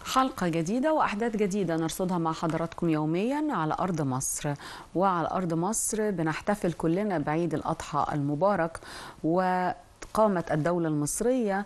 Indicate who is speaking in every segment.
Speaker 1: حلقة جديدة وأحداث جديدة نرصدها مع حضراتكم يوميا على أرض مصر وعلى أرض مصر بنحتفل كلنا بعيد الأضحى المبارك وقامت الدولة المصرية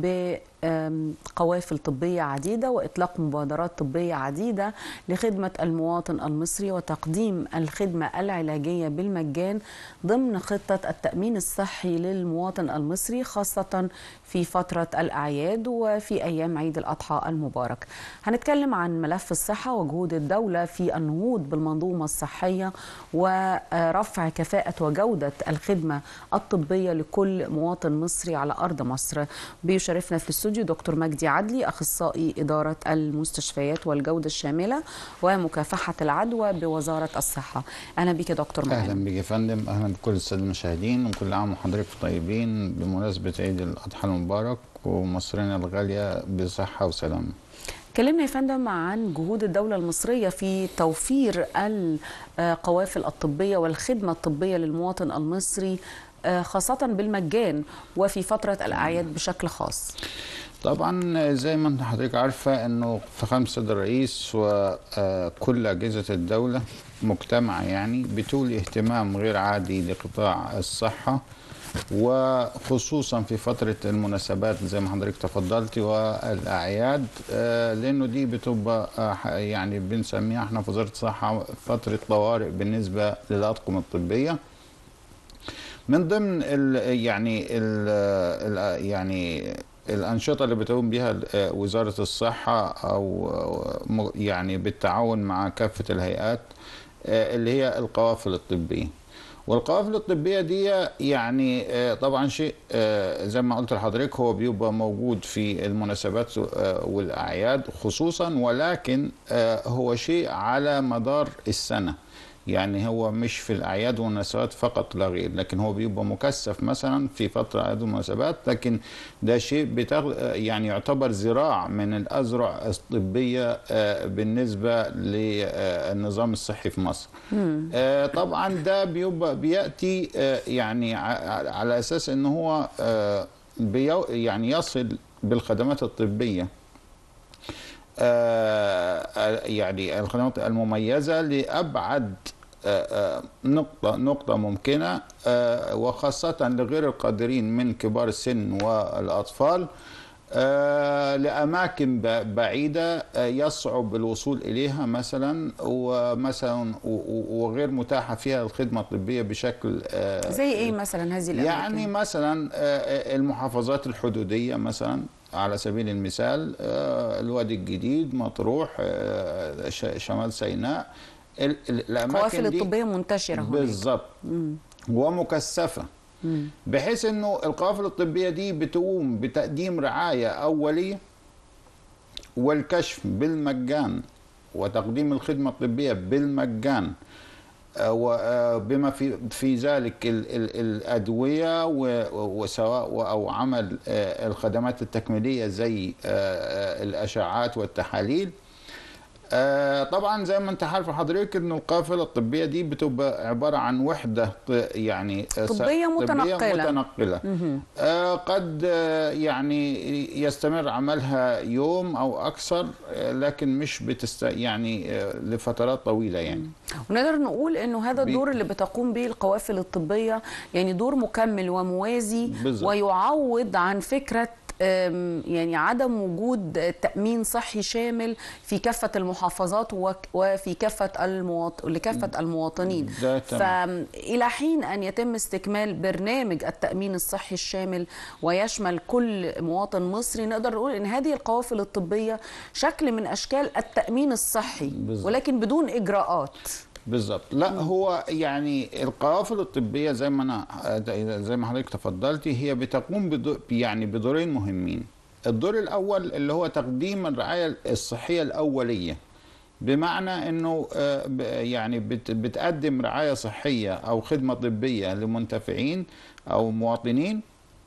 Speaker 1: بقوافل طبية عديدة وإطلاق مبادرات طبية عديدة لخدمة المواطن المصري وتقديم الخدمة العلاجية بالمجان ضمن خطة التأمين الصحي للمواطن المصري خاصة في فترة الأعياد وفي أيام عيد الأضحى المبارك هنتكلم عن ملف الصحة وجهود الدولة في النهوض بالمنظومة الصحية ورفع كفاءة وجودة الخدمة الطبية لكل مواطن مصري على أرض مصر بيشرفنا في الاستوديو دكتور مجدي عدلي اخصائي اداره المستشفيات والجوده الشامله ومكافحه العدوى بوزاره الصحه اهلا بك يا دكتور معانا
Speaker 2: اهلا بك يا فندم اهلا بكل الساده المشاهدين وكل عام وحضرتك طيبين بمناسبه عيد الاضحى المبارك ومصرنا الغاليه بصحه وسلامه
Speaker 1: كلمنا يا فندم عن جهود الدولة المصرية في توفير القوافل الطبية والخدمة الطبية للمواطن المصري خاصة بالمجان وفي فترة الأعياد بشكل خاص
Speaker 2: طبعا زي ما انت حضرتك عارفة انه فخامة السيد الرئيس وكل أجهزة الدولة مجتمعة يعني بتولي اهتمام غير عادي لقطاع الصحة وخصوصا في فترة المناسبات زي ما حضرتك تفضلتي والأعياد لأنه دي بتبقى يعني بنسميها احنا في وزارة الصحة فترة طوارئ بالنسبة للأطقم الطبية من ضمن ال يعني ال يعني الأنشطة اللي بتقوم بها وزارة الصحة أو يعني بالتعاون مع كافة الهيئات اللي هي القوافل الطبية والقوافل الطبية دي يعني طبعا شيء زي ما قلت لحضرتك هو بيبقى موجود في المناسبات والأعياد خصوصا ولكن هو شيء على مدار السنة يعني هو مش في الاعياد والمناسبات فقط لا غير لكن هو بيبقى مكثف مثلا في فتره اعياد والمناسبات لكن ده شيء بتغ... يعني يعتبر ذراع من الازرع الطبيه بالنسبه للنظام الصحي في مصر آه طبعا ده بيبقى بياتي يعني على اساس ان هو بي... يعني يصل بالخدمات الطبيه يعني الخدمات المميزة لأبعد نقطة نقطة ممكنة وخاصة لغير القادرين من كبار السن والأطفال لأماكن بعيدة يصعب الوصول إليها مثلا ومثلا وغير متاحة فيها الخدمة الطبية بشكل
Speaker 1: زي إيه مثلا هذه الأماكن؟
Speaker 2: يعني مثلا المحافظات الحدودية مثلا على سبيل المثال الوادي الجديد مطروح شمال سيناء
Speaker 1: القوافل الطبيه منتشره
Speaker 2: بالظبط ومكثفه بحيث انه القوافل الطبيه دي بتقوم بتقديم رعايه اوليه والكشف بالمجان وتقديم الخدمه الطبيه بالمجان وبما في في ذلك ال ال الادويه وسواء او عمل الخدمات التكميليه زي الاشعاعات والتحاليل طبعا زي ما انت عارف حضرتك ان القافله الطبيه دي بتبقى عباره عن وحده يعني
Speaker 1: طبيه متنقله
Speaker 2: طبية متنقله قد يعني يستمر عملها يوم او اكثر لكن مش بتست يعني لفترات طويله يعني
Speaker 1: ونقدر نقول انه هذا الدور اللي بتقوم به القوافل الطبيه يعني دور مكمل وموازي بالزبط. ويعوض عن فكره يعني عدم وجود تأمين صحي شامل في كافة المحافظات وفي كافة المواط... لكافة المواطنين فإلى حين أن يتم استكمال برنامج التأمين الصحي الشامل ويشمل كل مواطن مصري نقدر نقول أن هذه القوافل الطبية شكل من أشكال التأمين الصحي بالزبط. ولكن بدون إجراءات
Speaker 2: بالظبط لا هو يعني القوافل الطبيه زي ما انا زي ما حضرتك تفضلتي هي بتقوم بدور يعني بدورين مهمين الدور الاول اللي هو تقديم الرعايه الصحيه الاوليه بمعنى انه يعني بتقدم رعايه صحيه او خدمه طبيه لمنتفعين او مواطنين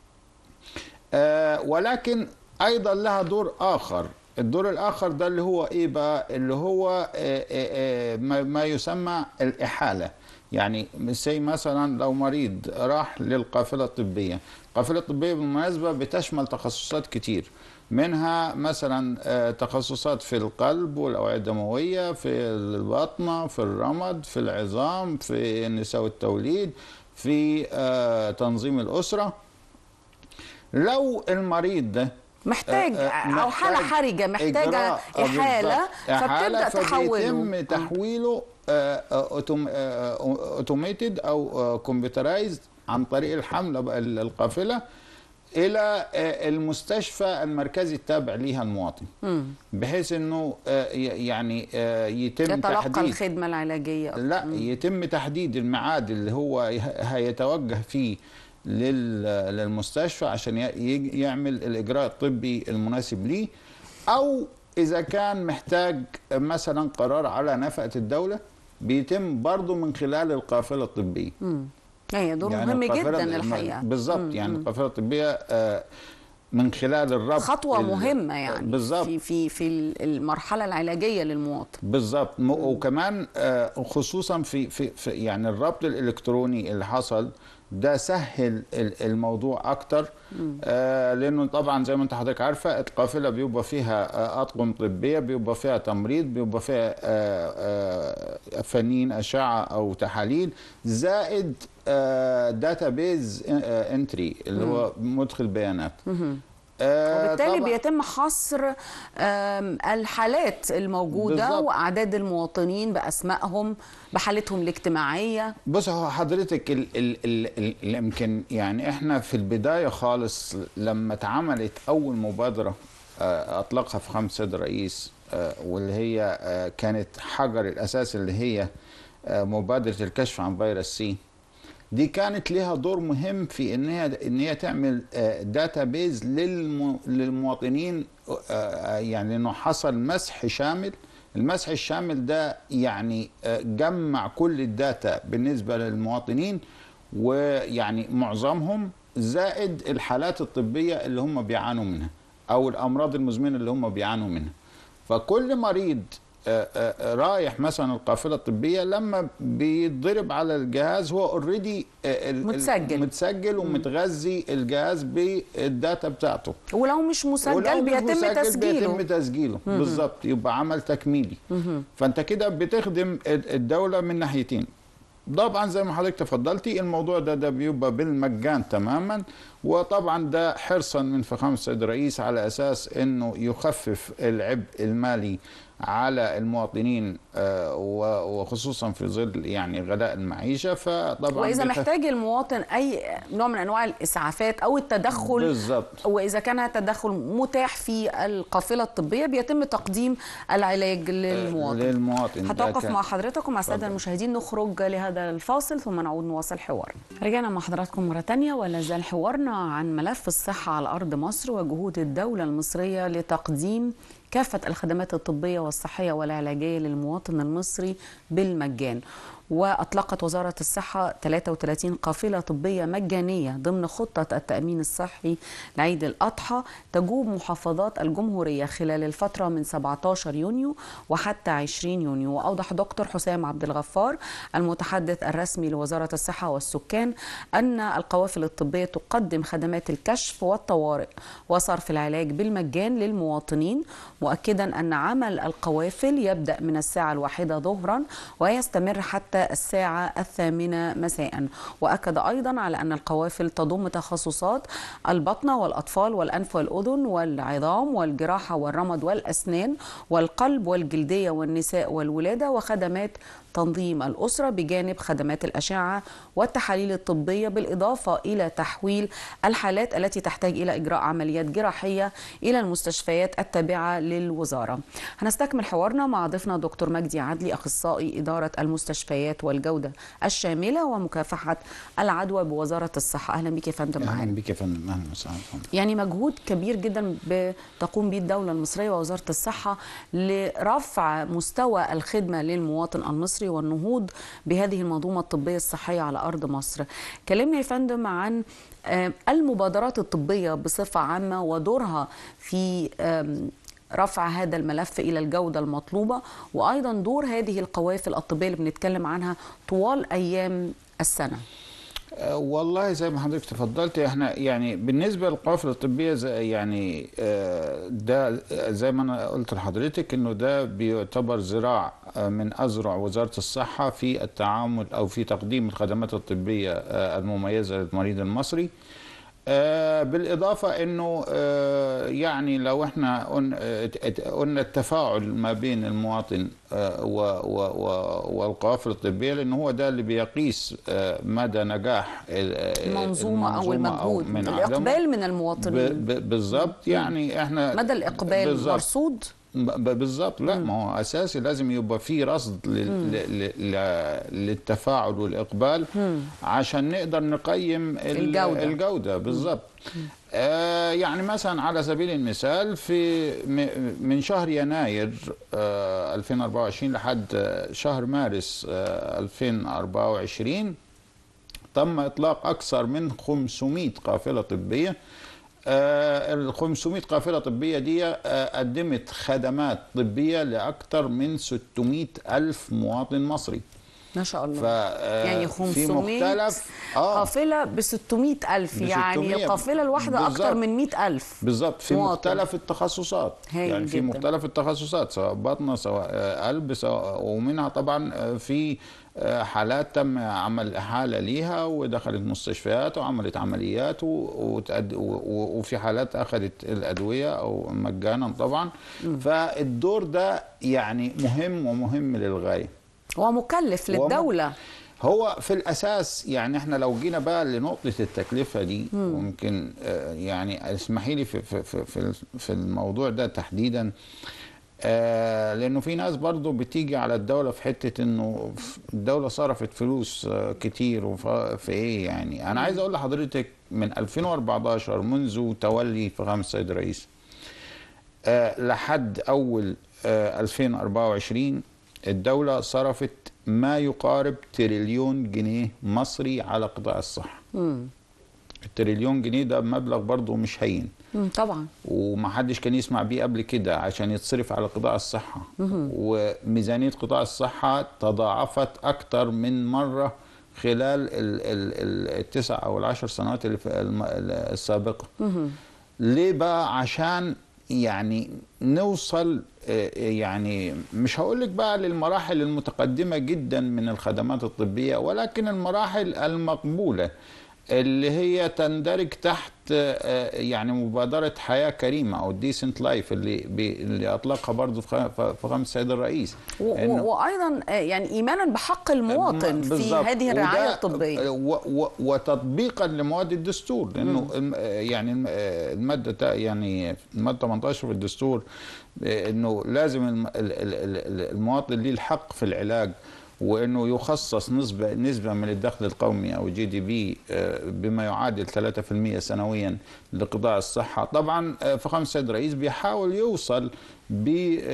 Speaker 2: ولكن ايضا لها دور اخر الدور الاخر ده اللي هو ايه بقى اللي هو ما يسمى الاحاله يعني زي مثلا لو مريض راح للقافله الطبيه القافله الطبيه بالمناسبه بتشمل تخصصات كتير منها مثلا آه، تخصصات في القلب والاوعيه الدمويه في البطنه في الرمد في العظام في النساء والتوليد في آه، تنظيم الاسره لو المريض ده
Speaker 1: محتاج
Speaker 2: آه، آه،
Speaker 1: او حاله
Speaker 2: محتاج
Speaker 1: حرجه محتاجه
Speaker 2: إجراء، آه،
Speaker 1: احاله
Speaker 2: بالظبط. إحالة
Speaker 1: فبتبدا تحوله
Speaker 2: فبيتم
Speaker 1: آه.
Speaker 2: تحويله اوتوميتد او كمبيوترايزد عن طريق الحمله بقى ال- القافله الى آه، المستشفى المركزي التابع ليها المواطن
Speaker 1: مم.
Speaker 2: بحيث انه آه، ي- يعني آه، يتم
Speaker 1: يتلقى
Speaker 2: تحديد
Speaker 1: الخدمه العلاجيه
Speaker 2: لا يتم تحديد الميعاد اللي هو يه- هيتوجه فيه لل- للمستشفى عشان ي- ي- يعمل الإجراء الطبي المناسب ليه أو إذا كان محتاج مثلا قرار على نفقة الدولة بيتم برضه من خلال القافلة الطبية
Speaker 1: مم. هي دور
Speaker 2: يعني
Speaker 1: مهم
Speaker 2: القافلة
Speaker 1: جدا
Speaker 2: الم-
Speaker 1: الحقيقه
Speaker 2: بالظبط يعني القافلة الطبية آه، من خلال الربط
Speaker 1: خطوه
Speaker 2: ال-
Speaker 1: مهمه يعني
Speaker 2: بالظبط
Speaker 1: في في في المرحله العلاجيه للمواطن
Speaker 2: بالظبط م- وكمان آه، خصوصا في, في, في يعني الربط الالكتروني اللي حصل ده سهل ال- الموضوع اكتر آه لانه طبعا زي ما انت حضرتك عارفه القافله بيبقى فيها آه، اطقم طبيه بيبقى فيها تمريض بيبقى فيها آه آه فنيين اشعه او تحاليل زائد آه داتابيز آه انتري اللي هو مدخل بيانات آه
Speaker 1: وبالتالي
Speaker 2: طبعاً-
Speaker 1: بيتم حصر آم، الحالات الموجوده
Speaker 2: بالظبط.
Speaker 1: واعداد المواطنين باسمائهم بحالتهم الاجتماعيه
Speaker 2: بص هو حضرتك ال ال ال ال ال- يمكن يعني احنا في البدايه خالص لما اتعملت اول مبادره آه، اطلقها في خمس سيد الرئيس آه، واللي هي آه، كانت حجر الاساس اللي هي آه، مبادره الكشف عن فيروس سي دي كانت لها دور مهم في ان هي ان هي تعمل داتا بيز للمواطنين آه، يعني انه حصل مسح شامل المسح الشامل ده يعني آه، جمع كل الداتا بالنسبه للمواطنين ويعني معظمهم زائد الحالات الطبيه اللي هم بيعانوا منها او الامراض المزمنه اللي هم بيعانوا منها فكل مريض آه، آه، رايح مثلا القافله الطبيه لما بيتضرب على الجهاز هو اوريدي
Speaker 1: متسجل.
Speaker 2: متسجل ومتغذي الجهاز بالداتا بتاعته
Speaker 1: ولو مش مسجل
Speaker 2: ولو مش
Speaker 1: بيتم
Speaker 2: مسجل
Speaker 1: تسجيله
Speaker 2: بيتم تسجيله بالظبط يبقى عمل تكميلي فانت كده بتخدم الدوله من ناحيتين طبعا زي ما حضرتك تفضلتي الموضوع ده ده بيبقى بالمجان تماما وطبعا ده حرصا من فخامه السيد الرئيس على اساس انه يخفف العبء المالي على المواطنين آه، و- وخصوصا في ظل يعني غلاء المعيشه فطبعا
Speaker 1: واذا
Speaker 2: بيخف-
Speaker 1: محتاج المواطن اي نوع من انواع الاسعافات او التدخل
Speaker 2: بالظبط
Speaker 1: واذا كان هذا التدخل متاح في القافله الطبيه بيتم تقديم العلاج للمواطن
Speaker 2: للمواطن ده
Speaker 1: هتوقف
Speaker 2: كان-
Speaker 1: مع حضرتك ومع الساده
Speaker 2: اتفضل.
Speaker 1: المشاهدين نخرج لهذا الفاصل ثم نعود نواصل حوار رجعنا مع حضراتكم مره تانية ولا زال حوارنا عن ملف الصحه على ارض مصر وجهود الدوله المصريه لتقديم كافة الخدمات الطبية والصحية والعلاجية للمواطن المصري بالمجان وأطلقت وزارة الصحة 33 قافلة طبية مجانية ضمن خطة التأمين الصحي لعيد الأضحى تجوب محافظات الجمهورية خلال الفترة من 17 يونيو وحتى 20 يونيو وأوضح دكتور حسام عبد الغفار المتحدث الرسمي لوزارة الصحة والسكان أن القوافل الطبية تقدم خدمات الكشف والطوارئ وصرف العلاج بالمجان للمواطنين مؤكدا أن عمل القوافل يبدأ من الساعة الواحدة ظهرا ويستمر حتى الساعة الثامنة مساء وأكد أيضا على أن القوافل تضم تخصصات البطنة والأطفال والأنف والأذن والعظام والجراحة والرمد والأسنان والقلب والجلدية والنساء والولادة وخدمات تنظيم الأسرة بجانب خدمات الأشعة والتحاليل الطبية بالإضافة إلى تحويل الحالات التي تحتاج إلى إجراء عمليات جراحية إلى المستشفيات التابعة للوزارة هنستكمل حوارنا مع ضيفنا دكتور مجدي عدلي أخصائي إدارة المستشفيات والجودة الشاملة ومكافحة العدوى بوزارة الصحة أهلا بك يا فندم معانا
Speaker 2: اهلا بك يا فندم اهلا وسهلا فندم.
Speaker 1: يعني مجهود كبير جدا بتقوم به الدولة المصرية ووزارة الصحة لرفع مستوى الخدمة للمواطن المصري والنهوض بهذه المنظومة الطبية الصحية على أرض مصر كلمني يا فندم عن آه، المبادرات الطبية بصفة عامة ودورها في آم، رفع هذا الملف إلى الجودة المطلوبة وأيضا دور هذه القوافل الطبية اللي بنتكلم عنها طوال أيام السنة
Speaker 2: آه، والله زي ما حضرتك تفضلت احنا يعني بالنسبه للقوافل الطبيه زي يعني آه، ده زي ما انا قلت لحضرتك انه ده بيعتبر ذراع آه، من اذرع وزاره الصحه في التعامل او في تقديم الخدمات الطبيه آه، المميزه للمريض المصري آه، بالإضافة أنه آه، يعني لو احنا قلنا آه، ات- قلنا التفاعل ما بين المواطن آه، و- و- و- والقوافل الطبية لأنه هو ده اللي بيقيس آه، مدى نجاح ال- آه،
Speaker 1: المنظومة أو المجهود
Speaker 2: من عدمه.
Speaker 1: الإقبال من
Speaker 2: ب-
Speaker 1: المواطنين
Speaker 2: ب- بالظبط يعني احنا
Speaker 1: مدى الإقبال
Speaker 2: بالظبط.
Speaker 1: مرصود
Speaker 2: ب- بالظبط لا ما هو اساسي لازم يبقى في رصد لل- ل- ل- للتفاعل والاقبال عشان نقدر نقيم ال-
Speaker 1: الجودة.
Speaker 2: الجوده بالظبط آه يعني مثلا على سبيل المثال في م- من شهر يناير آه 2024 لحد آه، شهر مارس آه 2024 تم اطلاق اكثر من 500 قافله طبيه ال 500 قافله طبيه دي آه، قدمت خدمات طبيه لاكثر من 600 الف مواطن مصري
Speaker 1: ما شاء الله
Speaker 2: ف آه،
Speaker 1: يعني
Speaker 2: في
Speaker 1: 500
Speaker 2: مختلف اه
Speaker 1: قافلة ب 600 ألف
Speaker 2: ب
Speaker 1: يعني
Speaker 2: 600
Speaker 1: القافلة الواحدة
Speaker 2: بالظبط.
Speaker 1: أكتر من 100 ألف
Speaker 2: بالظبط في
Speaker 1: مواطن.
Speaker 2: مختلف التخصصات
Speaker 1: هايل
Speaker 2: يعني في
Speaker 1: جداً.
Speaker 2: مختلف التخصصات سواء بطنه سواء آه، قلب سواء ومنها طبعا آه، في آه، حالات تم عمل احاله ليها ودخلت مستشفيات وعملت عمليات و- وتأد- و- و- وفي حالات اخذت الادويه او مجانا طبعا فالدور ده يعني مهم ومهم للغايه
Speaker 1: هو مكلف
Speaker 2: هو م-
Speaker 1: للدولة
Speaker 2: هو في الاساس يعني احنا لو جينا بقى لنقطه التكلفه دي ممكن آه، يعني اسمحي لي في في في في في الموضوع ده تحديدا آه، لانه في ناس برضو بتيجي على الدوله في حته انه ف- الدوله صرفت فلوس آه، كتير وف- في ايه يعني انا عايز اقول لحضرتك من 2014 منذ تولي فخامه السيد الرئيس آه، لحد اول آه، 2024 الدولة صرفت ما يقارب تريليون جنيه مصري على قطاع الصحة
Speaker 1: مم.
Speaker 2: التريليون جنيه ده مبلغ برضه مش هين
Speaker 1: مم. طبعا
Speaker 2: ومحدش كان يسمع بيه قبل كده عشان يتصرف على قطاع الصحة وميزانية قطاع الصحة تضاعفت أكتر من مرة خلال ال ال ال التسع أو العشر سنوات اللي في الم- ال- السابقة ليه بقى عشان يعني نوصل آه، يعني مش هقول لك بقى للمراحل المتقدمة جدا من الخدمات الطبية ولكن المراحل المقبولة اللي هي تندرج تحت آه، يعني مبادرة حياة كريمة أو ديسنت لايف اللي بي اللي أطلقها برضه فخامة السيد الرئيس
Speaker 1: و-
Speaker 2: إنه-
Speaker 1: و- وايضا آه، يعني ايمانا بحق المواطن في
Speaker 2: بالظبط.
Speaker 1: هذه الرعايه
Speaker 2: وده-
Speaker 1: الطبيه
Speaker 2: و و وتطبيقا لمواد الدستور لانه الم- يعني الم- الماده تا- يعني الماده 18 في الدستور آه، انه لازم الم- ال- ال- ال- المواطن ليه الحق في العلاج وانه يخصص نسبه نسبه من الدخل القومي او جي دي بي بما يعادل 3% سنويا لقطاع الصحه طبعا آه، فخامه السيد الرئيس بيحاول يوصل ب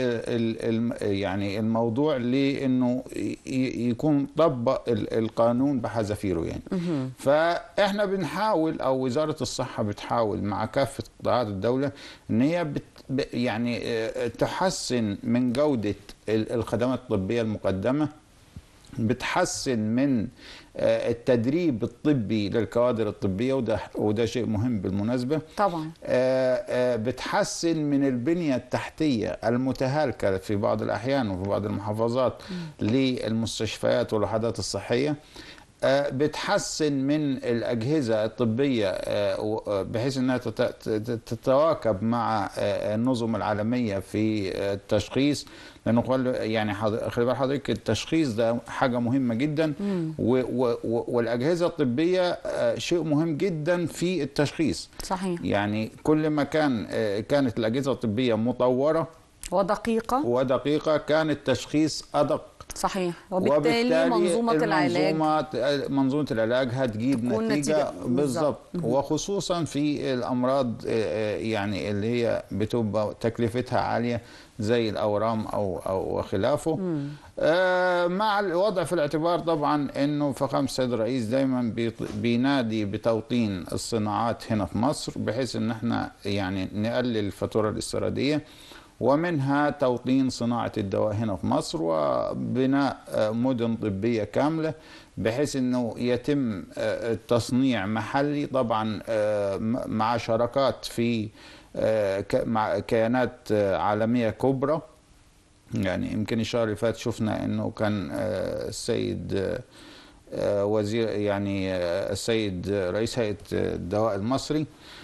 Speaker 2: يعني الموضوع لانه ي- ي- يكون طبق ال- القانون بحذافيره يعني فاحنا بنحاول او وزاره الصحه بتحاول مع كافه قطاعات الدوله ان هي بت ب- يعني آه، تحسن من جوده ال- الخدمات الطبيه المقدمه بتحسن من آه، التدريب الطبي للكوادر الطبيه وده وده شيء مهم بالمناسبه
Speaker 1: طبعا
Speaker 2: آه، آه، بتحسن من البنية التحتية المتهالكة في بعض الأحيان وفي بعض المحافظات للمستشفيات والوحدات الصحية آه، بتحسن من الأجهزة الطبية آه، و- آه، بحيث أنها تت- تت- تتواكب مع آه، النظم العالمية في آه، التشخيص لأنه خل- يعني حض- خلي بال حضرتك التشخيص ده حاجة مهمة جدا و- و- و- والأجهزة الطبية آه، شيء مهم جدا في التشخيص
Speaker 1: صحيح
Speaker 2: يعني كل ما كان آه، كانت الأجهزة الطبية مطورة
Speaker 1: ودقيقه
Speaker 2: ودقيقة كان التشخيص أدق
Speaker 1: صحيح وبالتالي منظومه العلاج
Speaker 2: المنظومة منظومة العلاج هتجيب
Speaker 1: تكون
Speaker 2: نتيجة
Speaker 1: نتيجة
Speaker 2: بالظبط
Speaker 1: بالظبط.
Speaker 2: وخصوصا في الأمراض آه، آه، يعني اللي هي بتبقى تكلفتها عالية زي الأورام أو أو خلافه آه، مع الوضع في الاعتبار طبعا انه فخامه السيد الرئيس دايما بيط- بينادي بتوطين الصناعات هنا في مصر بحيث ان احنا يعني نقلل الفاتوره الاستيراديه ومنها توطين صناعة الدواء هنا في مصر وبناء آه، مدن طبية كاملة بحيث انه يتم آه، التصنيع محلي طبعا آه، م- مع شراكات في آه، ك- مع كيانات آه، عالمية كبرى يعني يمكن الشهر اللي فات شفنا انه كان آه، السيد آه، آه، وزير يعني آه، السيد رئيس هيئة الدواء المصري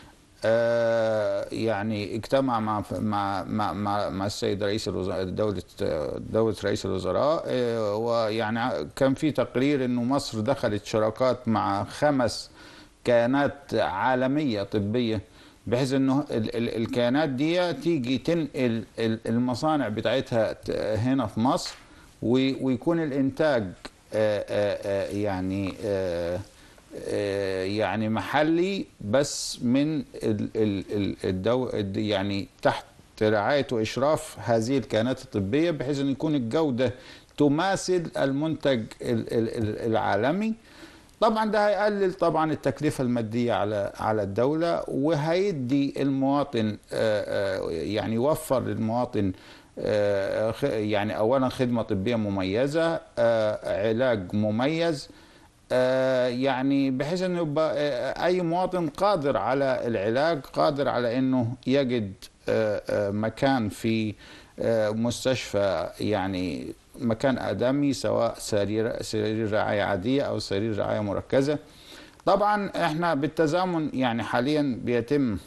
Speaker 2: آه، يعني اجتمع مع مع مع مع, مع السيد رئيس الوزراء دولة دولة رئيس الوزراء آه، ويعني كان في تقرير انه مصر دخلت شراكات مع خمس كيانات عالمية طبية بحيث انه ال- ال- الكيانات دي تيجي تنقل ال- المصانع بتاعتها ت- هنا في مصر و- ويكون الانتاج آه، آه، آه، يعني آه، آه، يعني محلي بس من ال- ال- ال- الدو الد- يعني تحت رعاية وإشراف هذه الكيانات الطبية بحيث أن يكون الجودة تماثل المنتج ال- ال- ال- العالمي طبعا ده هيقلل طبعا التكلفة المادية على على الدولة وهيدي المواطن آه، آه، يعني يوفر للمواطن آه، خ- يعني أولا خدمة طبية مميزة آه، علاج مميز آه، يعني بحيث انه يبقى آه، اي مواطن قادر على العلاج قادر على انه يجد آه، آه، مكان في آه، مستشفى يعني مكان ادمي سواء سرير سرير رعايه عاديه او سرير رعايه مركزه طبعا احنا بالتزامن يعني حاليا بيتم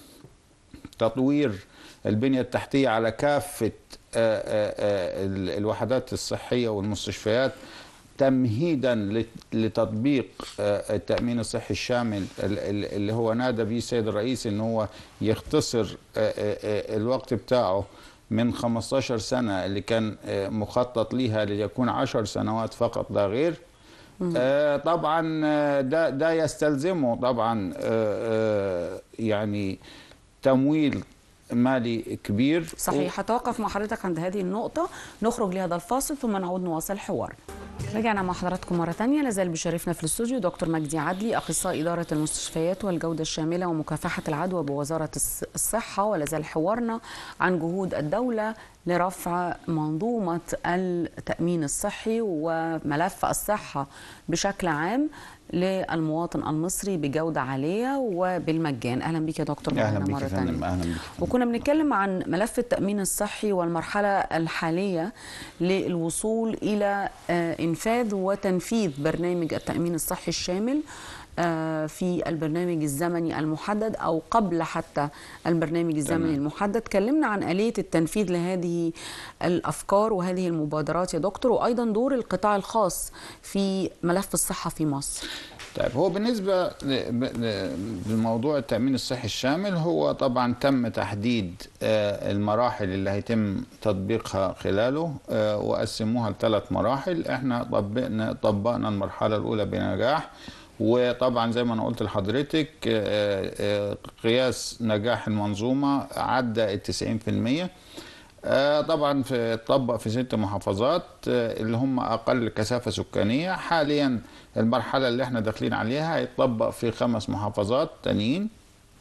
Speaker 2: تطوير البنية التحتية على كافة آه، آه، آه، ال- الوحدات الصحية والمستشفيات تمهيدا لت- لتطبيق آه، التأمين الصحي الشامل ال- ال- اللي هو نادى به السيد الرئيس ان هو يختصر آه، آه، آه، الوقت بتاعه من 15 سنة اللي كان آه، مخطط ليها ليكون 10 سنوات فقط لا غير آه، طبعا آه، ده ده يستلزمه طبعا آه، آه، يعني تمويل مالي كبير
Speaker 1: صحيح هتوقف مع حضرتك عند هذه النقطة نخرج لهذا الفاصل ثم نعود نواصل الحوار رجعنا مع حضراتكم مرة تانية لازال بشرفنا في الاستوديو دكتور مجدي عدلي أخصائي إدارة المستشفيات والجودة الشاملة ومكافحة العدوى بوزارة الص- الصحة ولازال حوارنا عن جهود الدولة لرفع منظومة التأمين الصحي وملف الصحة بشكل عام للمواطن المصري بجودة عالية وبالمجان أهلا بك يا دكتور
Speaker 2: اهلا
Speaker 1: معنا
Speaker 2: بك
Speaker 1: مرة
Speaker 2: يا فندم
Speaker 1: تانية
Speaker 2: اهلا بك
Speaker 1: وكنا بنتكلم عن ملف التأمين الصحي والمرحلة الحالية للوصول إلى آه، إنفاذ وتنفيذ برنامج التأمين الصحي الشامل آه، في البرنامج الزمني المحدد أو قبل حتى البرنامج الزمني
Speaker 2: تمام.
Speaker 1: المحدد تكلمنا عن آلية التنفيذ لهذه الأفكار وهذه المبادرات يا دكتور وأيضا دور القطاع الخاص في ملف الصحة في مصر
Speaker 2: طيب هو بالنسبة ل- ل- لموضوع التأمين الصحي الشامل هو طبعا تم تحديد آه، المراحل اللي هيتم تطبيقها خلاله آه، وقسموها لثلاث مراحل احنا طبقنا طبقنا المرحلة الأولى بنجاح وطبعا زي ما انا قلت لحضرتك آه، آه، قياس نجاح المنظومة عدى التسعين في المية آه، طبعا في طبق في ست محافظات آه، اللي هم اقل كثافه سكانيه حاليا المرحله اللي احنا داخلين عليها هيتطبق في خمس محافظات تانيين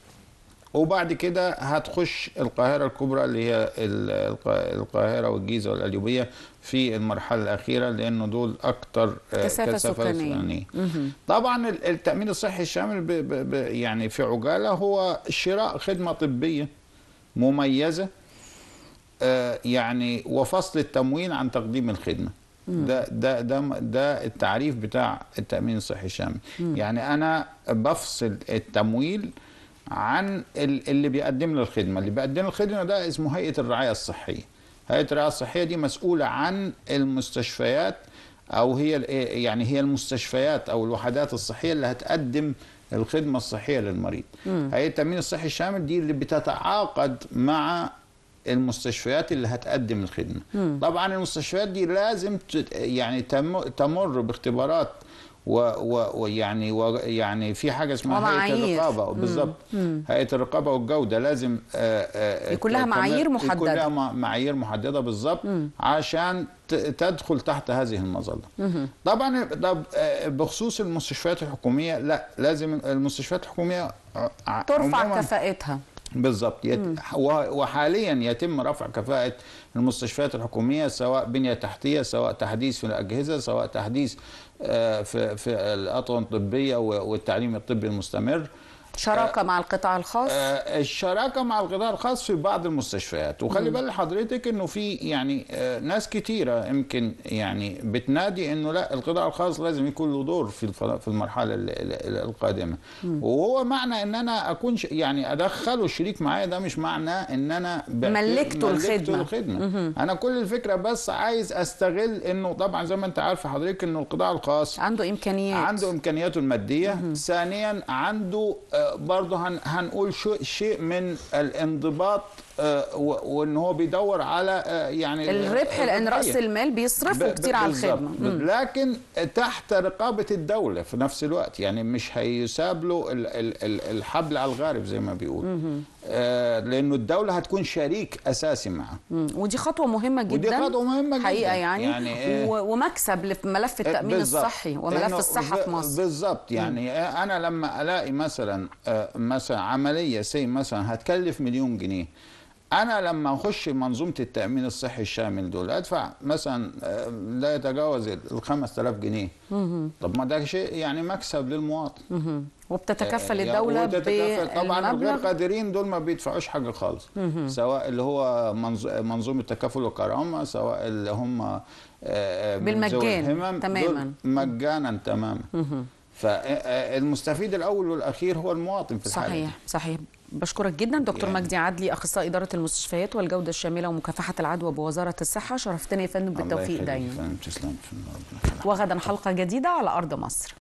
Speaker 2: وبعد كده هتخش القاهره الكبرى اللي هي ال- الق- القاهره والجيزه والقليوبيه في المرحله الاخيره لانه دول اكتر آه،
Speaker 1: كثافة سكانية. مهم.
Speaker 2: طبعا ال- التامين الصحي الشامل ب ب ب يعني في عجاله هو شراء خدمه طبيه مميزه آه، يعني وفصل التموين عن تقديم الخدمه ده ده ده ده التعريف بتاع التامين الصحي الشامل يعني انا بفصل التمويل عن ال- اللي بيقدم له الخدمه اللي بيقدم له الخدمه ده اسمه هيئه الرعايه الصحيه هيئه الرعايه الصحيه دي مسؤوله عن المستشفيات او هي ال- يعني هي المستشفيات او الوحدات الصحيه اللي هتقدم الخدمه الصحيه للمريض هيئه التامين الصحي الشامل دي اللي بتتعاقد مع المستشفيات اللي هتقدم الخدمه طبعا المستشفيات دي لازم ت- يعني تم- تمر باختبارات و- ويعني و يعني في حاجه اسمها هيئه
Speaker 1: ومعايير.
Speaker 2: الرقابه بالظبط هيئه الرقابه والجوده لازم آه، آه،
Speaker 1: يكون لها
Speaker 2: تم-
Speaker 1: معايير
Speaker 2: يكون
Speaker 1: محددة.
Speaker 2: لها مع- معايير محدده بالظبط عشان ت- تدخل تحت هذه المظله طبعا طب آه، بخصوص المستشفيات الحكوميه لا لازم المستشفيات الحكوميه ع-
Speaker 1: ترفع
Speaker 2: عموماً
Speaker 1: كفاءتها
Speaker 2: بالظبط يت... و- وحاليا يتم رفع كفاءة المستشفيات الحكومية سواء بنية تحتية سواء تحديث في الأجهزة سواء تحديث آه، في في الأطقم الطبية و- والتعليم الطبي المستمر
Speaker 1: شراكه مع القطاع الخاص
Speaker 2: آه، الشراكه مع القطاع الخاص في بعض المستشفيات وخلي بال حضرتك انه في يعني آه، ناس كتيره يمكن يعني بتنادي انه لا القطاع الخاص لازم يكون له دور في الف- في المرحله ال- ال- القادمه وهو معنى ان انا اكون ش- يعني ادخله شريك معايا ده مش معناه ان انا بعت-
Speaker 1: ملكته الخدمة.
Speaker 2: الخدمه انا كل الفكره بس عايز استغل انه طبعا زي ما انت عارفه حضرتك انه القطاع الخاص
Speaker 1: عنده امكانيات
Speaker 2: عنده امكانياته الماديه ثانيا عنده آه، برضه هن هنقول شو شيء من الانضباط آه، و- وان هو بيدور على آه، يعني
Speaker 1: الربح لان راس
Speaker 2: الربحية.
Speaker 1: المال بيصرفوا
Speaker 2: ب-
Speaker 1: كتير على
Speaker 2: بالظبط.
Speaker 1: الخدمه مم.
Speaker 2: لكن تحت رقابه الدوله في نفس الوقت يعني مش هيساب له ال- ال- ال- الحبل على الغارب زي ما بيقول آه، لانه الدوله هتكون شريك اساسي معه
Speaker 1: مم. ودي خطوه مهمه جدا
Speaker 2: ودي خطوة مهمة جداً.
Speaker 1: حقيقه يعني,
Speaker 2: يعني إيه؟
Speaker 1: و- ومكسب لملف التامين
Speaker 2: بالظبط.
Speaker 1: الصحي وملف
Speaker 2: إنه
Speaker 1: الصحه
Speaker 2: ب-
Speaker 1: في مصر
Speaker 2: بالظبط يعني انا لما الاقي مثلا آه، مثلا عمليه سي مثلا هتكلف مليون جنيه انا لما اخش منظومه التامين الصحي الشامل دول ادفع مثلا آه، لا يتجاوز ال 5000 جنيه طب ما ده شيء يعني مكسب للمواطن
Speaker 1: مهم. وبتتكفل
Speaker 2: يعني
Speaker 1: الدوله
Speaker 2: وتتكفل طبعا الغير
Speaker 1: بالمبلغ
Speaker 2: قادرين دول ما بيدفعوش حاجه خالص سواء اللي هو منظ- منظومه التكافل والكرامه سواء اللي هم آه، آه، من ذوي
Speaker 1: بالمجان
Speaker 2: الهمم،
Speaker 1: تماماً.
Speaker 2: دول مجانا تماما فالمستفيد الاول والاخير هو المواطن في الحاله دي.
Speaker 1: صحيح صحيح بشكرك جدا دكتور
Speaker 2: يعني-
Speaker 1: مجدي عدلي اخصائي اداره المستشفيات والجوده الشامله ومكافحه العدوى بوزاره الصحه شرفتني يا فندم
Speaker 2: الله
Speaker 1: بالتوفيق
Speaker 2: يخليك
Speaker 1: دايما
Speaker 2: فندم. تسلم ربنا يخليك.
Speaker 1: وغدا حلقه جديده على ارض مصر